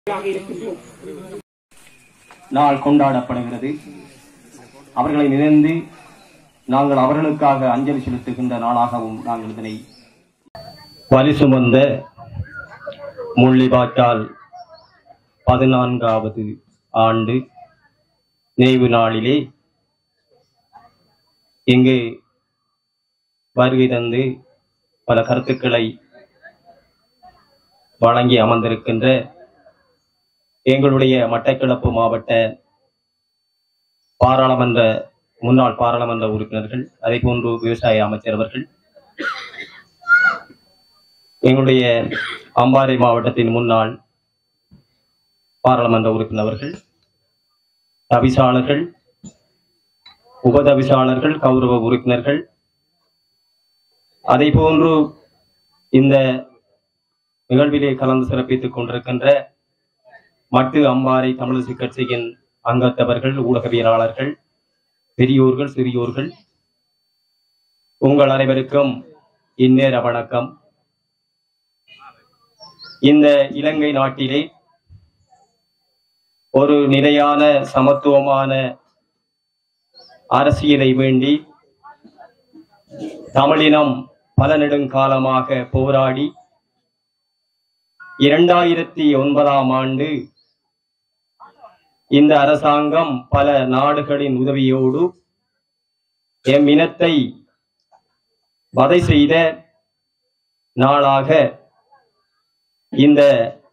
இருக்கின்றோம் நாள் கொண்டாடப்படுகிறது அவர்களை நினைந்து நாங்கள் அவர்களுக்காக அஞ்சலி செலுத்துகின்ற நாளாகவும் நாங்கள் இதனை வலி சுமந்த முள்ளிவாய்க்கால் பதினான்காவது ஆண்டு நினைவு நாளிலே இங்கு வருகை தந்து பல கருத்துக்களை வழங்கி அமர்ந்திருக்கின்ற எங்களுடைய மட்டக்களப்பு மாவட்ட பாராளுமன்ற முன்னாள் பாராளுமன்ற உறுப்பினர்கள் அதே போன்று விவசாய அமைச்சர் அவர்கள் எங்களுடைய அம்பாறை மாவட்டத்தின் முன்னாள் பாராளுமன்ற உறுப்பினர்கள் தவிசாளர்கள் உபதவிசாளர்கள் கௌரவ உறுப்பினர்கள் அதே போன்று இந்த நிகழ்விலே கலந்து சிறப்பித்துக் கொண்டிருக்கின்ற மட்டு அம்பாறை தமிழிசை கட்சியின் அங்கத்தவர்கள் ஊடகவியலாளர்கள் பெரியோர்கள் சிறியோர்கள் உங்கள் அனைவருக்கும் இந்நேர வணக்கம் இந்த இலங்கை நாட்டிலே ஒரு நிலையான சமத்துவமான அரசியலை வேண்டி தமிழினம் பல நெடுங்காலமாக போராடி இரண்டாயிரத்தி ஒன்பதாம் ஆண்டு இந்த அரசாங்கம் பல நாடுகளின் உதவியோடு எம் இனத்தை வதை செய்த நாளாக இந்த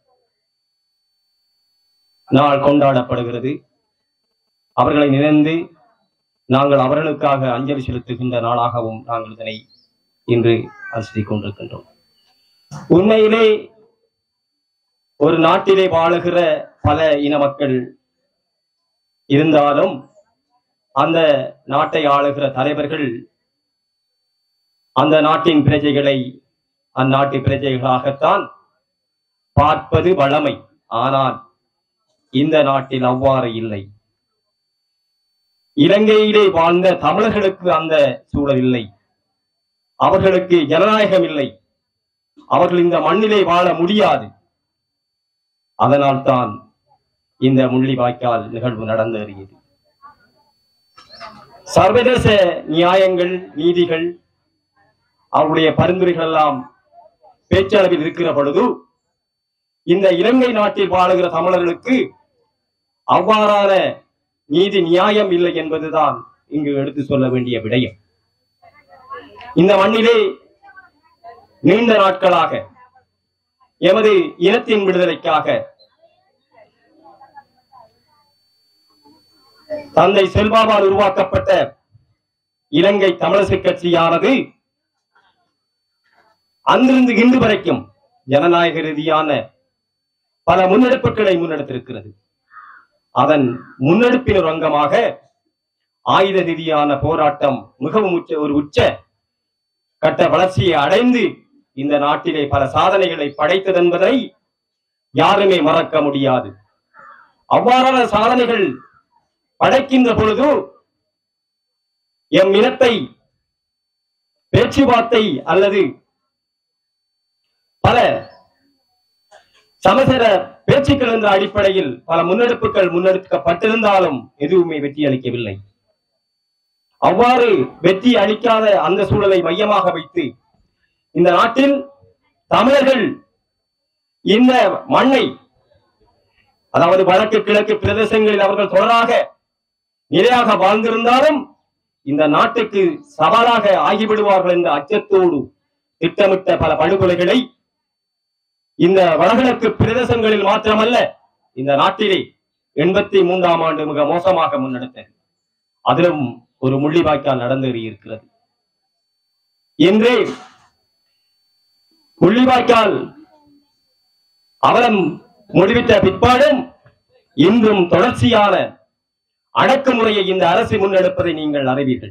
நாள் கொண்டாடப்படுகிறது அவர்களை நினைந்து நாங்கள் அவர்களுக்காக அஞ்சலி செலுத்துகின்ற நாளாகவும் நாங்கள் இதனை இன்று அனுசரித்துக் கொண்டிருக்கின்றோம் உண்மையிலே ஒரு நாட்டிலே வாழுகிற பல இன மக்கள் இருந்தாலும் அந்த நாட்டை ஆளுகிற தலைவர்கள் அந்த நாட்டின் பிரஜைகளை அந்நாட்டு பிரஜைகளாகத்தான் பார்ப்பது வழமை ஆனால் இந்த நாட்டில் அவ்வாறு இல்லை இலங்கையிலே வாழ்ந்த தமிழர்களுக்கு அந்த சூழல் இல்லை அவர்களுக்கு ஜனநாயகம் இல்லை அவர்கள் இந்த மண்ணிலே வாழ முடியாது அதனால்தான் இந்த முள்ளிவாய்க்கால் நிகழ்வு நடந்தேறியது சர்வதேச நியாயங்கள் நீதிகள் அவருடைய பரிந்துரைகள் எல்லாம் பேச்சளவில் இருக்கிற பொழுது இந்த இலங்கை நாட்டில் வாழுகிற தமிழர்களுக்கு அவ்வாறான நீதி நியாயம் இல்லை என்பதுதான் இங்கு எடுத்து சொல்ல வேண்டிய விடயம் இந்த மண்ணிலே நீண்ட நாட்களாக எமது இனத்தின் விடுதலைக்காக தந்தை செல்வாவால் உருவாக்கப்பட்ட இலங்கை தமிழிசை கட்சியானது அங்கிருந்து இன்று வரைக்கும் ஜனநாயக ரீதியான பல முன்னெடுப்புகளை முன்னெடுத்திருக்கிறது அதன் முன்னெடுப்பின் ஒரு அங்கமாக ஆயுத ரீதியான போராட்டம் மிகவும் உச்ச ஒரு உச்ச கட்ட வளர்ச்சியை அடைந்து இந்த நாட்டிலே பல சாதனைகளை படைத்தது என்பதை யாருமே மறக்க முடியாது அவ்வாறான சாதனைகள் படைக்கின்ற பொழுது எம் இனத்தை பேச்சுவார்த்தை அல்லது பல சமசர பேச்சுக்கள் என்ற அடிப்படையில் பல முன்னெடுப்புகள் முன்னெடுக்கப்பட்டிருந்தாலும் எதுவுமே வெற்றி அளிக்கவில்லை அவ்வாறு வெற்றி அளிக்காத அந்த சூழலை மையமாக வைத்து இந்த நாட்டில் தமிழர்கள் இந்த மண்ணை அதாவது வடக்கு கிழக்கு பிரதேசங்களில் அவர்கள் தொடராக நிலையாக வாழ்ந்திருந்தாலும் இந்த நாட்டுக்கு சவாலாக ஆகிவிடுவார்கள் என்ற அச்சத்தோடு திட்டமிட்ட பல படுகொலைகளை இந்த வடகிழக்கு பிரதேசங்களில் மாத்திரமல்ல இந்த நாட்டிலே எண்பத்தி மூன்றாம் ஆண்டு மிக மோசமாக முன்னெடுத்தது அதிலும் ஒரு முள்ளிவாய்க்கால் நடந்தேறி இருக்கிறது இன்று முள்ளிவாய்க்கால் அவலம் முடிவித்த பிற்பாடும் இன்றும் தொடர்ச்சியான அடக்குமுறையை இந்த அரசு முன்னெடுப்பதை நீங்கள் அறிவீர்கள்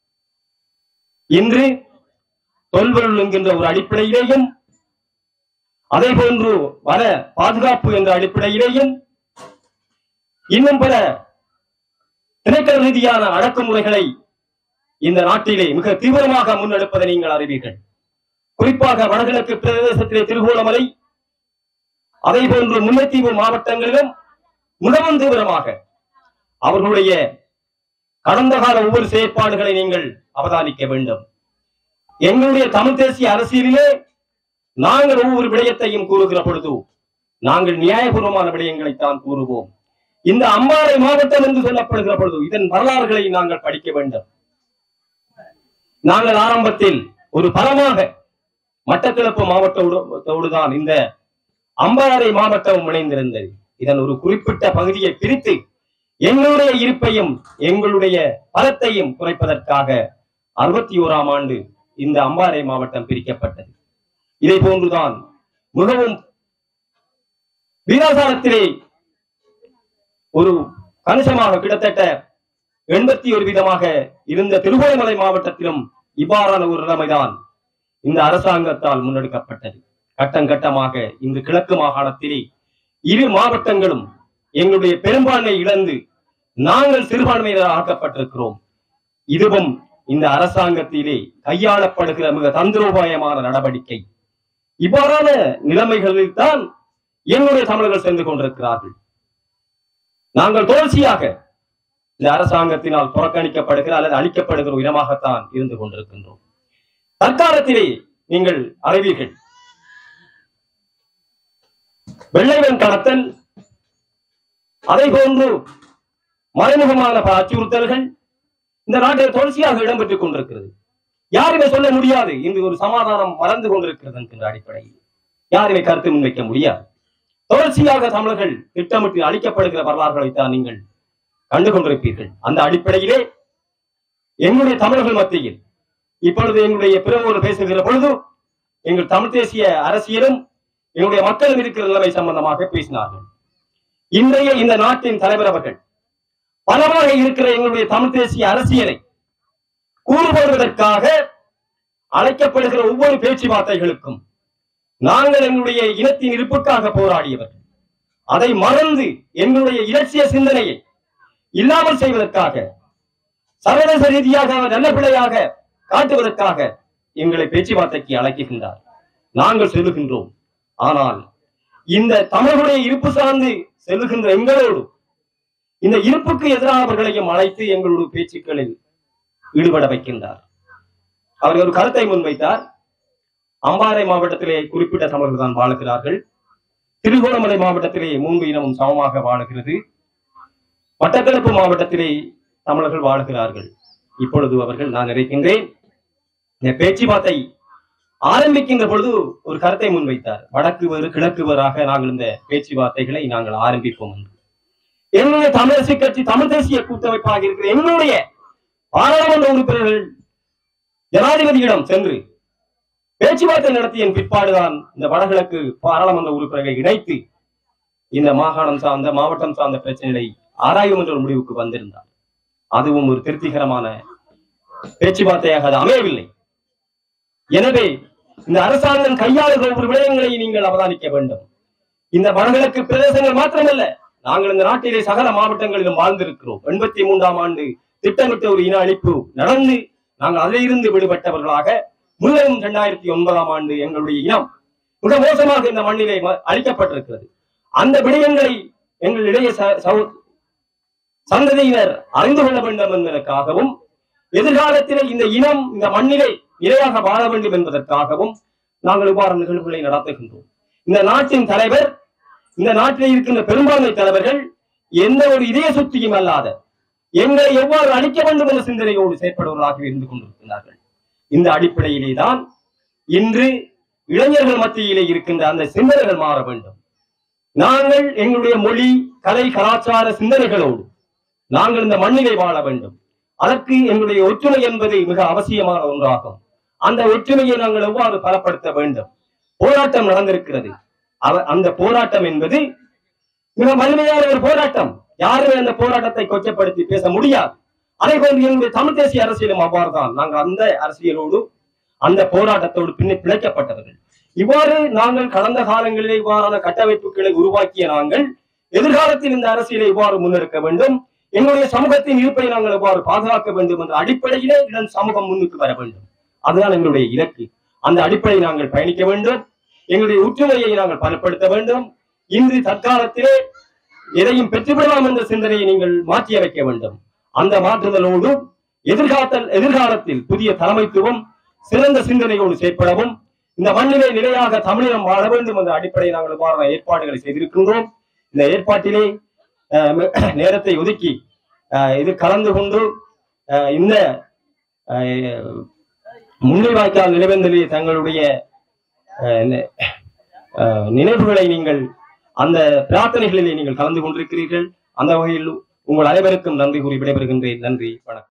இன்று தொல்பொருள் என்கின்ற ஒரு அடிப்படையிலேயும் அதே போன்று வர பாதுகாப்பு என்ற அடிப்படையிலேயும் இன்னும் பல திணைக்கள ரீதியான அடக்குமுறைகளை இந்த நாட்டிலே மிக தீவிரமாக முன்னெடுப்பதை நீங்கள் அறிவீர்கள் குறிப்பாக வடகிழக்கு பிரதேசத்திலே திருகோணமலை அதே போன்று முல்லைத்தீவு மாவட்டங்களிலும் மிகவும் தீவிரமாக அவர்களுடைய கடந்த கால ஒவ்வொரு செயற்பாடுகளை நீங்கள் அவதானிக்க வேண்டும் எங்களுடைய தமிழ் தேசிய அரசியலிலே நாங்கள் ஒவ்வொரு விடயத்தையும் கூறுகிற பொழுது நாங்கள் நியாயபூர்வமான விடயங்களைத்தான் கூறுவோம் இந்த அம்பாறை மாவட்டம் என்று சொல்லப்படுகிற பொழுது இதன் வரலாறுகளை நாங்கள் படிக்க வேண்டும் நாங்கள் ஆரம்பத்தில் ஒரு பலமாக மட்டக்களப்பு மாவட்டத்தோடு தான் இந்த அம்பாறை மாவட்டம் இணைந்திருந்தது இதன் ஒரு குறிப்பிட்ட பகுதியை பிரித்து எங்களுடைய இருப்பையும் எங்களுடைய பலத்தையும் குறைப்பதற்காக அறுபத்தி ஓராம் ஆண்டு இந்த அம்பாறை மாவட்டம் பிரிக்கப்பட்டது இதை போன்றுதான் மிகவும் வீராசாரத்திலே ஒரு கணிசமாக கிட்டத்தட்ட எண்பத்தி ஒரு வீதமாக இருந்த திருகோணமலை மாவட்டத்திலும் இவ்வாறான ஒரு நிலைமைதான் இந்த அரசாங்கத்தால் முன்னெடுக்கப்பட்டது கட்டம் கட்டமாக இங்கு கிழக்கு மாகாணத்திலே இரு மாவட்டங்களும் எங்களுடைய பெரும்பான்மை இழந்து நாங்கள் சிறுபான்மையினர் ஆக்கப்பட்டிருக்கிறோம் இதுவும் இந்த அரசாங்கத்திலே கையாளப்படுகிற மிக தந்திரோபாயமான நடவடிக்கை இவ்வாறான நிலைமைகளில் தான் எங்களுடைய தமிழர்கள் சென்று கொண்டிருக்கிறார்கள் நாங்கள் தொடர்ச்சியாக இந்த அரசாங்கத்தினால் புறக்கணிக்கப்படுகிற அல்லது அழிக்கப்படுகிற ஒரு இனமாகத்தான் இருந்து கொண்டிருக்கின்றோம் தற்காலத்திலே நீங்கள் அறிவீர்கள் வெள்ளைவன் கடத்தல் அதை போன்று மறைமுகமான பல அச்சுறுத்தல்கள் இந்த நாட்டில் தொடர்ச்சியாக இடம்பெற்றுக் கொண்டிருக்கிறது யாருமே சொல்ல முடியாது இன்று ஒரு சமாதானம் மறந்து கொண்டிருக்கிறது என்கின்ற அடிப்படையில் யாருமே கருத்து முன்வைக்க முடியாது தொடர்ச்சியாக தமிழர்கள் திட்டமிட்டு அளிக்கப்படுகிற வரலாறுகளைத்தான் நீங்கள் கண்டு கொண்டிருப்பீர்கள் அந்த அடிப்படையிலே எங்களுடைய தமிழர்கள் மத்தியில் இப்பொழுது எங்களுடைய பிறவோடு பேசுகிற பொழுது எங்கள் தமிழ் தேசிய அரசியலும் எங்களுடைய மக்களும் இருக்கிற நிலைமை சம்பந்தமாக பேசினார்கள் இன்றைய இந்த நாட்டின் தலைவர் அவர்கள் பலமாக இருக்கிற எங்களுடைய தமிழ் தேசிய அரசியலை கூறுபடுவதற்காக அழைக்கப்படுகிற ஒவ்வொரு பேச்சுவார்த்தைகளுக்கும் நாங்கள் எங்களுடைய இனத்தின் இருப்புக்காக போராடியவர்கள் அதை மறந்து எங்களுடைய இலட்சிய சிந்தனையை இல்லாமல் செய்வதற்காக சர்வதேச ரீதியாக அவர் நல்ல பிள்ளையாக காட்டுவதற்காக எங்களை பேச்சுவார்த்தைக்கு அழைக்குகின்றார் நாங்கள் செல்லுகின்றோம் ஆனால் இந்த தமிழர்களுடைய இருப்பு சார்ந்து செல்லுகின்ற எங்களோடு இந்த இருப்புக்கு எதிரானவர்களையும் அழைத்து எங்களுடைய பேச்சுக்களில் ஈடுபட வைக்கின்றார் அவர் ஒரு கருத்தை முன்வைத்தார் அம்பாறை மாவட்டத்திலே குறிப்பிட்ட தமிழர்கள் தான் வாழுகிறார்கள் திருகோணமலை மாவட்டத்திலே மூன்று இனமும் சமமாக வாழுகிறது மட்டக்களப்பு மாவட்டத்திலே தமிழர்கள் வாழுகிறார்கள் இப்பொழுது அவர்கள் நான் நினைக்கின்றேன் இந்த பேச்சுவார்த்தை ஆரம்பிக்கின்ற பொழுது ஒரு கருத்தை முன்வைத்தார் வடக்கு வேறு கிழக்கு வேறாக நாங்கள் இந்த பேச்சுவார்த்தைகளை நாங்கள் ஆரம்பிப்போம் என்று எங்களுடைய தமிழரசு கட்சி தமிழ் தேசிய கூட்டமைப்பாக இருக்கிற எங்களுடைய பாராளுமன்ற உறுப்பினர்கள் ஜனாதிபதியிடம் சென்று பேச்சுவார்த்தை நடத்திய பிற்பாடுதான் இந்த வடகிழக்கு பாராளுமன்ற உறுப்பினர்களை இணைத்து இந்த மாகாணம் சார்ந்த மாவட்டம் சார்ந்த பிரச்சனைகளை ஆராயும் என்ற ஒரு முடிவுக்கு வந்திருந்தார் அதுவும் ஒரு திருப்திகரமான பேச்சுவார்த்தையாக அது அமையவில்லை எனவே இந்த அரசாங்கம் கையாளுகிற ஒரு விடயங்களை நீங்கள் அவதானிக்க வேண்டும் இந்த வடகிழக்கு பிரதேசங்கள் மாத்திரமல்ல நாங்கள் இந்த நாட்டிலே சகல மாவட்டங்களிலும் வாழ்ந்திருக்கிறோம் எண்பத்தி மூன்றாம் ஆண்டு திட்டமிட்ட ஒரு இன அழிப்பு நடந்து நாங்கள் அதிலிருந்து விடுபட்டவர்களாக முதலும் இரண்டாயிரத்தி ஒன்பதாம் ஆண்டு எங்களுடைய இனம் மிக மோசமாக இந்த மண்ணிலே ம- அழிக்கப்பட்டிருக்கிறது அந்த விடயங்களை எங்கள் இளைய ச- சகோ- சந்ததியினர் அறிந்து கொள்ள வேண்டும் என்பதற்காகவும் எதிர்காலத்திலே இந்த இனம் இந்த மண்ணிலே நிலையாக வாழ வேண்டும் என்பதற்காகவும் நாங்கள் இவ்வாறு நிகழ்வுகளை நடத்துகின்றோம் இந்த நாட்டின் தலைவர் இந்த நாட்டில் இருக்கின்ற பெரும்பான்மை தலைவர்கள் எந்த ஒரு இதய சுத்தியும் அல்லாத எங்களை எவ்வாறு அழிக்க வேண்டும் என்ற சிந்தனையோடு செயற்படுவர்களாக இருந்து கொண்டிருக்கிறார்கள் இந்த அடிப்படையிலே தான் இன்று இளைஞர்கள் மத்தியிலே இருக்கின்ற அந்த சிந்தனைகள் மாற வேண்டும் நாங்கள் எங்களுடைய மொழி கலை கலாச்சார சிந்தனைகளோடு நாங்கள் இந்த மண்ணிலே வாழ வேண்டும் அதற்கு எங்களுடைய ஒற்றுமை என்பது மிக அவசியமான ஒன்றாகும் அந்த ஒற்றுமையை நாங்கள் எவ்வாறு பலப்படுத்த வேண்டும் போராட்டம் நடந்திருக்கிறது அவ- அந்த போராட்டம் என்பது மிக வலிமையான ஒரு போராட்டம் யாருமே அந்த போராட்டத்தை கொச்சப்படுத்தி பேச முடியாது அதே போன்று எங்களுடைய தமிழ் தேசிய அரசியலும் அவ்வாறுதான் நாங்கள் அந்த அரசியலோடு அந்த போராட்டத்தோடு பின்னே பிழைக்கப்பட்டவர்கள் இவ்வாறு நாங்கள் கடந்த காலங்களிலே இவ்வாறான கட்டமைப்புகளை உருவாக்கிய நாங்கள் எதிர்காலத்தில் இந்த அரசியலை இவ்வாறு முன்னெடுக்க வேண்டும் எங்களுடைய சமூகத்தின் இருப்பை நாங்கள் எவ்வாறு பாதுகாக்க வேண்டும் என்ற அடிப்படையிலே இதன் சமூகம் முன்னுக்கு வர வேண்டும் அதுதான் எங்களுடைய இலக்கு அந்த அடிப்படையை நாங்கள் பயணிக்க வேண்டும் எங்களுடைய ஒற்றுமையை நாங்கள் பலப்படுத்த வேண்டும் இன்று தற்காலத்திலே எதையும் பெற்றுவிடலாம் என்ற சிந்தனையை நீங்கள் மாற்றி அமைக்க வேண்டும் அந்த மாற்றுதலோடு எதிர்காலத்தில் எதிர்காலத்தில் புதிய தலைமைத்துவம் சிறந்த சிந்தனையோடு செயற்படவும் இந்த மண்ணிலே நிலையாக தமிழினம் வாழ வேண்டும் என்ற அடிப்படையில் நாங்கள் இவ்வாறான ஏற்பாடுகளை செய்திருக்கின்றோம் இந்த ஏற்பாட்டிலே அஹ், ம- நேரத்தை ஒதுக்கி அஹ், இது கலந்து கொண்டு அஹ், இந்த அஹ், முல்லை வாய்க்கால் நிலவேந்தலில் தங்களுடைய அஹ், நி- அஹ், நினைவுகளை நீங்கள் அந்த பிரார்த்தனைகளிலே நீங்கள் கலந்து கொண்டிருக்கிறீர்கள் அந்த வகையில் உங்கள் அனைவருக்கும் நன்றி கூறி விடைபெறுகின்றேன் நன்றி வணக்கம்